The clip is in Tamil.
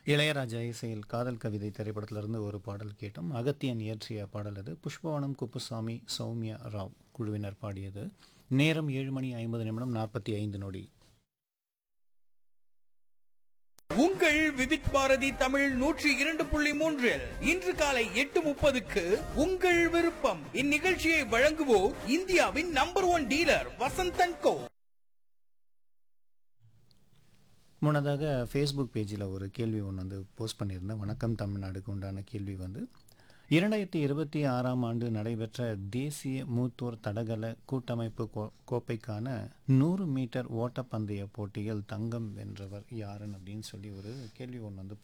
இளையராஜா இசையில் காதல் கவிதை திரைப்படத்திலிருந்து ஒரு பாடல் கேட்டோம் அகத்தியன் இயற்றிய பாடல் அது புஷ்பவனம் குப்புசாமி சௌமியா ராவ் குழுவினர் பாடியது நேரம் ஏழு மணி ஐம்பது நிமிடம் நாற்பத்தி ஐந்து நொடி உங்கள் விவித் பாரதி தமிழ் நூற்றி இரண்டு புள்ளி மூன்றில் இன்று காலை எட்டு முப்பதுக்கு உங்கள் விருப்பம் இந்நிகழ்ச்சியை வழங்குவோர் இந்தியாவின் number one dealer Vasanth and co முன்னதாக ஃபேஸ்புக் பேஜில் ஒரு கேள்வி ஒன்று வந்து போஸ்ட் பண்ணியிருந்தேன் வணக்கம் தமிழ்நாடுக்கு உண்டான கேள்வி வந்து இரண்டாயிரத்தி இருபத்தி ஆறாம் ஆண்டு நடைபெற்ற தேசிய மூத்தோர் தடகள கூட்டமைப்பு கோ- கோப்பைக்கான நூறு மீட்டர் ஓட்டப்பந்தய போட்டியில் தங்கம் வென்றவர் யாருன்னு அப்படின்னு சொல்லி ஒரு கேள்வி ஒன்று வந்து